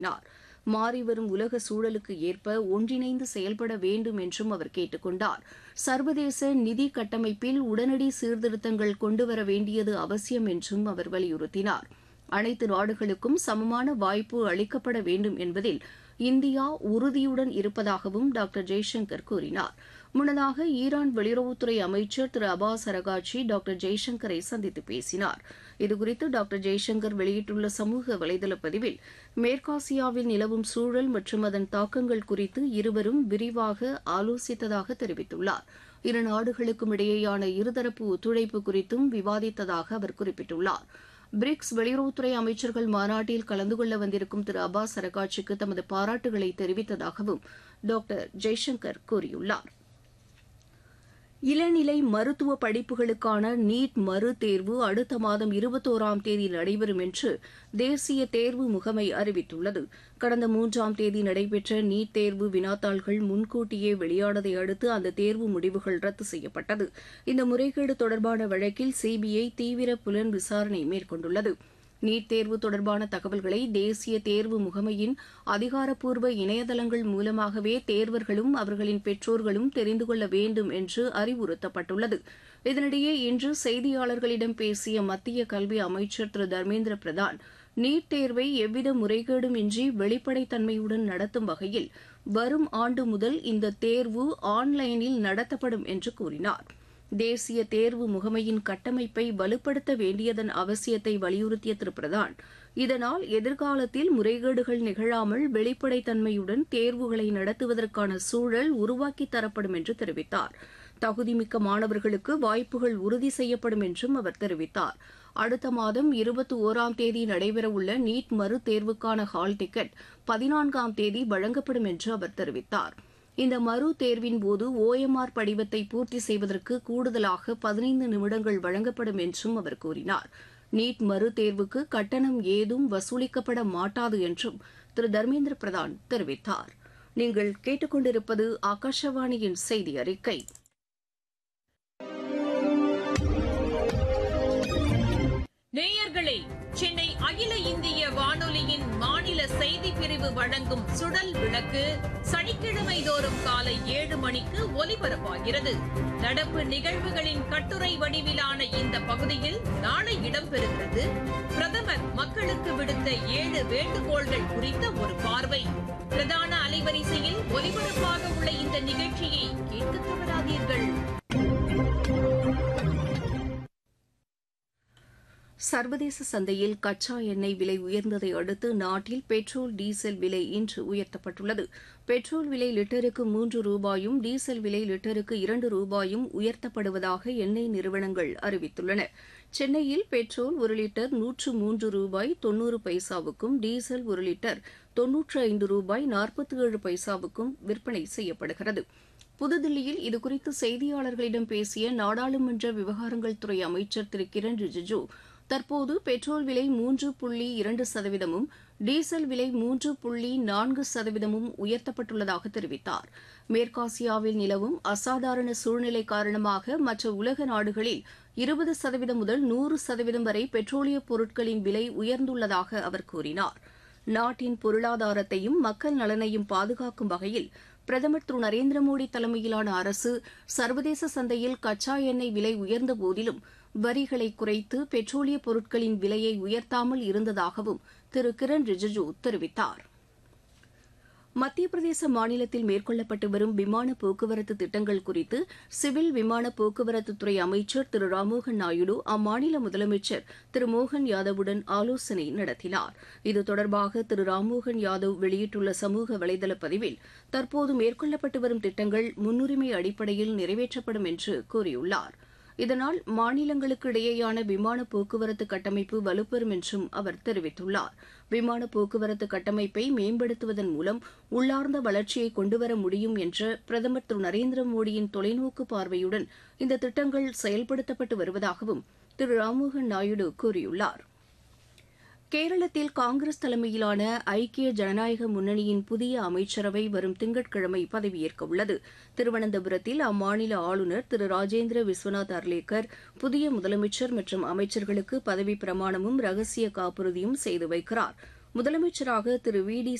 கூறினார் மாறிவரும் உலக சூழலுக்கு ஏற்ப ஒன்றிணைந்து செயல்பட வேண்டும் என்றும் அவர் கேட்டுக் கொண்டார் சர்வதேச நிதி கட்டமைப்பில் உடனடி சீர்திருத்தங்கள் கொண்டுவர வேண்டியது அவசியம் என்றும் அவர் வலியுறுத்தினார் அனைத்து நாடுகளுக்கும் சமமான வாய்ப்பு அளிக்கப்பட வேண்டும் என்பதில் இந்தியா உறுதியுடன் இருப்பதாகவும் டாக்டர் ஜெய்சங்கர் கூறினார் முன்னதாக ஈரான் வெளியுறவுத்துறை அமைச்சர் திரு அபாஸ் அரகாட்சி டாக்டர் ஜெய்சங்கரை சந்தித்து பேசினார் இதுகுறித்து டாக்டர் ஜெய்சங்கர் வெளியிட்டுள்ள சமூக வலைதள பதிவில் மேற்காசியாவில் நிலவும் சூழல் மற்றும் அதன் தாக்கங்கள் குறித்து இருவரும் விரிவாக ஆலோசித்ததாக தெரிவித்துள்ளார் இரு நாடுகளுக்கும் இடையேயான இருதரப்பு ஒத்துழைப்பு குறித்தும் விவாதித்ததாக அவர் குறிப்பிட்டுள்ளார் பிரிக்ஸ் வெளியுறவுத்துறை அமைச்சர்கள் மாநாட்டில் கலந்து கொள்ள வந்திருக்கும் திரு அப்பாஸ் அரகாட்சிக்கு தமது பாராட்டுகளை தெரிவித்ததாகவும் டாக்டர் ஜெய்சங்கர் கூறியுள்ளார் இளநிலை மருத்துவ படிப்புகளுக்கான நீட் மறு தேர்வு அடுத்த மாதம் இருபத்தோராம் தேதி நடைபெறும் என்று தேசிய தேர்வு முகமை அறிவித்துள்ளது கடந்த மூன்றாம் தேதி நடைபெற்ற நீட் தேர்வு வினாத்தாள்கள் முன்கூட்டியே வெளியானதை அடுத்து அந்த தேர்வு முடிவுகள் ரத்து செய்யப்பட்டது இந்த முறைகேடு தொடர்பான வழக்கில் சிபிஐ தீவிர புலன் விசாரணை மேற்கொண்டுள்ளது நீட் தேர்வு தொடர்பான தகவல்களை தேசிய தேர்வு முகமையின் அதிகாரப்பூர்வ இணையதளங்கள் மூலமாகவே தேர்வர்களும் அவர்களின் பெற்றோர்களும் தெரிந்து கொள்ள வேண்டும் என்று அறிவுறுத்தப்பட்டுள்ளது இதனிடையே இன்று செய்தியாளர்களிடம் பேசிய மத்திய கல்வி அமைச்சர் திரு தர்மேந்திர பிரதான் நீட் தேர்வை எவ்வித முறைகேடும் இன்றி வெளிப்படைத்தன்மையுடன் நடத்தும் வகையில் வரும் ஆண்டு முதல் இந்த தேர்வு ஆன்லைனில் நடத்தப்படும் என்று கூறினார் தேசிய தேர்வு முகமையின் கட்டமைப்பை வலுப்படுத்த வேண்டியதன் அவசியத்தை வலியுறுத்திய திரு பிரதான் இதனால் எதிர்காலத்தில் முறைகேடுகள் நிகழாமல் வெளிப்படைத்தன்மையுடன் தேர்வுகளை நடத்துவதற்கான சூழல் உருவாக்கித் தரப்படும் என்று தெரிவித்தார் தகுதிமிக்க மாணவர்களுக்கு வாய்ப்புகள் உறுதி செய்யப்படும் என்றும் அவர் தெரிவித்தார் அடுத்த மாதம் இருபத்தி ஓராம் தேதி நடைபெறவுள்ள நீட் மறு தேர்வுக்கான ஹால் டிக்கெட் பதினான்காம் தேதி வழங்கப்படும் என்று அவர் தெரிவித்தார் இந்த மறு தேர்வின் போது ஓஎம்ஆர் படிவத்தை பூர்த்தி செய்வதற்கு கூடுதலாக பதினைந்து நிமிடங்கள் வழங்கப்படும் என்றும் அவர் கூறினார் நீட் மறு தேர்வுக்கு கட்டணம் ஏதும் வசூலிக்கப்பட மாட்டாது என்றும் திரு தர்மேந்திர பிரதான் தெரிவித்தார் நீங்கள் கேட்டுக்கொண்டிருப்பது ஆகாஷவாணியின் செய்தி அறிக்கை நேயர்களே சென்னை அகில இந்திய வானொலியின் மாநில செய்தி பிரிவு வழங்கும் சுடல் விளக்கு சனிக்கிழமை தோறும் காலை ஏழு மணிக்கு ஒலிபரப்பாகிறது நடப்பு நிகழ்வுகளின் கட்டுரை வடிவிலான இந்த பகுதியில் நாளை இடம்பெறுகிறது பிரதமர் மக்களுக்கு விடுத்த ஏழு வேண்டுகோள்கள் குறித்த ஒரு பார்வை பிரதான அலைவரிசையில் ஒலிபரப்பாக உள்ள இந்த நிகழ்ச்சியை கேட்க தவறாதீர்கள் சர்வதேச சந்தையில் கச்சா எண்ணெய் விலை உயர்ந்ததை அடுத்து நாட்டில் பெட்ரோல் டீசல் விலை இன்று உயர்த்தப்பட்டுள்ளது பெட்ரோல் விலை லிட்டருக்கு மூன்று ரூபாயும் டீசல் விலை லிட்டருக்கு இரண்டு ரூபாயும் உயர்த்தப்படுவதாக எண்ணெய் நிறுவனங்கள் அறிவித்துள்ளன சென்னையில் பெட்ரோல் ஒரு லிட்டர் நூற்று மூன்று ரூபாய் தொன்னூறு பைசாவுக்கும் டீசல் ஒரு லிட்டர் தொன்னூற்று ஐந்து ரூபாய் நாற்பத்தி ஏழு பைசாவுக்கும் விற்பனை செய்யப்படுகிறது புதுதில்லியில் இதுகுறித்து செய்தியாளர்களிடம் பேசிய நாடாளுமன்ற விவகாரங்கள் துறை அமைச்சர் திரு கிரண் ரிஜிஜு தற்போது பெட்ரோல் விலை மூன்று புள்ளி இரண்டு சதவீதமும் டீசல் விலை மூன்று புள்ளி நான்கு சதவீதமும் உயர்த்தப்பட்டுள்ளதாக தெரிவித்தார் மேற்காசியாவில் நிலவும் அசாதாரண சூழ்நிலை காரணமாக மற்ற உலக நாடுகளில் இருபது சதவீதம் முதல் நூறு சதவீதம் வரை பெட்ரோலிய பொருட்களின் விலை உயர்ந்துள்ளதாக அவர் கூறினார் நாட்டின் பொருளாதாரத்தையும் மக்கள் நலனையும் பாதுகாக்கும் வகையில் பிரதமர் திரு நரேந்திர மோடி தலைமையிலான அரசு சர்வதேச சந்தையில் கச்சா எண்ணெய் விலை உயர்ந்த போதிலும் வரிகளை குறைத்து பெட்ரோலிய பொருட்களின் விலையை உயர்த்தாமல் இருந்ததாகவும் திரு கிரண் ரிஜிஜு தெரிவித்தார் மத்திய பிரதேச மாநிலத்தில் மேற்கொள்ளப்பட்டு வரும் விமான போக்குவரத்து திட்டங்கள் குறித்து சிவில் விமான போக்குவரத்துத்துறை அமைச்சர் திரு ராம்மோகன் நாயுடு அம்மாநில முதலமைச்சர் திரு மோகன் யாதவுடன் ஆலோசனை நடத்தினார் இது தொடர்பாக திரு ராம்மோகன் யாதவ் வெளியிட்டுள்ள சமூக வலைதள பதிவில் தற்போது மேற்கொள்ளப்பட்டு வரும் திட்டங்கள் முன்னுரிமை அடிப்படையில் நிறைவேற்றப்படும் என்று கூறியுள்ளார் இதனால் மாநிலங்களுக்கு இடையேயான விமான போக்குவரத்து கட்டமைப்பு வலுப்பெறும் என்றும் அவர் தெரிவித்துள்ளார் விமான போக்குவரத்து கட்டமைப்பை மேம்படுத்துவதன் மூலம் உள்ளார்ந்த வளர்ச்சியை கொண்டுவர முடியும் என்ற பிரதமர் திரு நரேந்திர மோடியின் தொலைநோக்கு பார்வையுடன் இந்த திட்டங்கள் செயல்படுத்தப்பட்டு வருவதாகவும் திரு ராம்மோகன் நாயுடு கூறியுள்ளார் கேரளத்தில் காங்கிரஸ் தலைமையிலான ஐக்கிய ஜனநாயக முன்னணியின் புதிய அமைச்சரவை வரும் திங்கட்கிழமை பதவியேற்க உள்ளது திருவனந்தபுரத்தில் அம்மாநில ஆளுநர் திரு ராஜேந்திர விஸ்வநாத் அர்லேக்கர் புதிய முதலமைச்சர் மற்றும் அமைச்சர்களுக்கு பதவி பிரமாணமும் ரகசிய காப்புறுதியும் செய்து வைக்கிறார் முதலமைச்சராக திரு வி டி